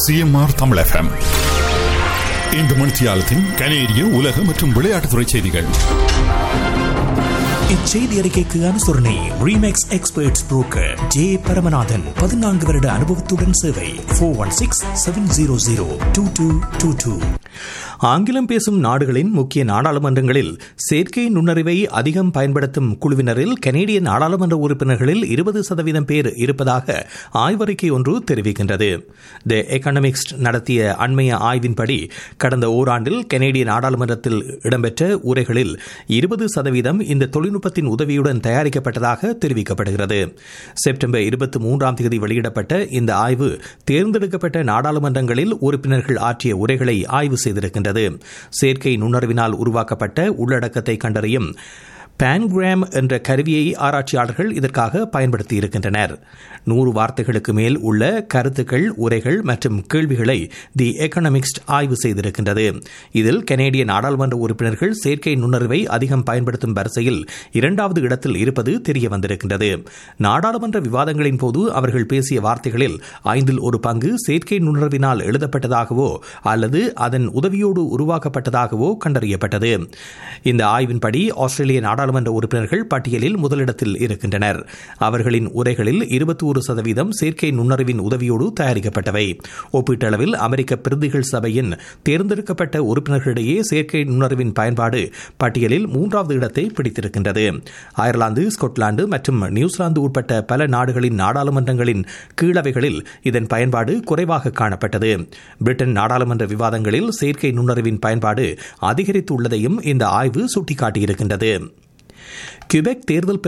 CMR Tamil FM இந்த மணித்தியாலத்தின் கனேடிய உலக மற்றும் விளையாட்டுத்துறை செய்திகள் இச்செய்தி அறிக்கைக்கு அனுசரணை Remax experts broker J Paramanathan பதினான்கு வருட அனுபவத்துடன் சேவை four one six seven zero zero two two two two ஆங்கிலம் பேசும் நாடுகளின் முக்கிய நாடாளுமன்றங்களில் செயற்கை நுண்ணறிவை அதிகம் பயன்படுத்தும் குழுவினரில் கனேடிய நாடாளுமன்ற உறுப்பினர்களில் இருபது சதவீதம் பேர் இருப்பதாக ஆய்வறிக்கை ஒன்று தெரிவிக்கின்றது தி எக்கனாமிக்ஸ் நடத்திய அண்மைய ஆய்வின்படி கடந்த ஓராண்டில் கனேடிய நாடாளுமன்றத்தில் இடம்பெற்ற உரைகளில் இருபது சதவீதம் இந்த தொழில்நுட்பத்தின் உதவியுடன் தயாரிக்கப்பட்டதாக தெரிவிக்கப்படுகிறது செப்டம்பர் இருபத்தி மூன்றாம் தேதி வெளியிடப்பட்ட இந்த ஆய்வு தேர்ந்தெடுக்கப்பட்ட நாடாளுமன்றங்களில் உறுப்பினர்கள் ஆற்றிய உரைகளை ஆய்வு செய்திருக்கின்றது செயற்கை நுண்ணறிவினால் உருவாக்கப்பட்ட உள்ளடக்கத்தை கண்டறியும் பான்கிராம் என்ற கருவியை ஆராய்ச்சியாளர்கள் இதற்காக பயன்படுத்தி இருக்கின்றனர் நூறு வார்த்தைகளுக்கு மேல் உள்ள கருத்துக்கள் உரைகள் மற்றும் கேள்விகளை தி எக்கனாமிக்ஸ் ஆய்வு செய்திருக்கின்றது இதில் கனேடிய நாடாளுமன்ற உறுப்பினர்கள் செயற்கை நுண்ணறிவை அதிகம் பயன்படுத்தும் வரிசையில் இரண்டாவது இடத்தில் இருப்பது தெரிய வந்திருக்கின்றது நாடாளுமன்ற விவாதங்களின் போது அவர்கள் பேசிய வார்த்தைகளில் ஐந்தில் ஒரு பங்கு செயற்கை நுண்ணறிவினால் எழுதப்பட்டதாகவோ அல்லது அதன் உதவியோடு உருவாக்கப்பட்டதாகவோ கண்டறியப்பட்டது இந்த ஆய்வின்படி ஆஸ்திரேலிய நாடாளுமன்ற உறுப்பினர்கள் பட்டியலில் முதலிடத்தில் இருக்கின்றனர் அவர்களின் உரைகளில் இருபத்தி ஒரு சதவீதம் செயற்கை நுண்ணறிவின் உதவியோடு தயாரிக்கப்பட்டவை ஒப்பீட்டளவில் அமெரிக்க பிரதிகள் சபையின் தேர்ந்தெடுக்கப்பட்ட உறுப்பினர்களிடையே செயற்கை நுண்ணறிவின் பயன்பாடு பட்டியலில் மூன்றாவது இடத்தை பிடித்திருக்கின்றது அயர்லாந்து ஸ்கொட்லாந்து மற்றும் நியூசிலாந்து உட்பட்ட பல நாடுகளின் நாடாளுமன்றங்களின் கீழவைகளில் இதன் பயன்பாடு குறைவாக காணப்பட்டது பிரிட்டன் நாடாளுமன்ற விவாதங்களில் செயற்கை நுண்ணறிவின் பயன்பாடு அதிகரித்துள்ளதையும் இந்த ஆய்வு சுட்டிக்காட்டியிருக்கின்றது கியூபெக் தேர்தல்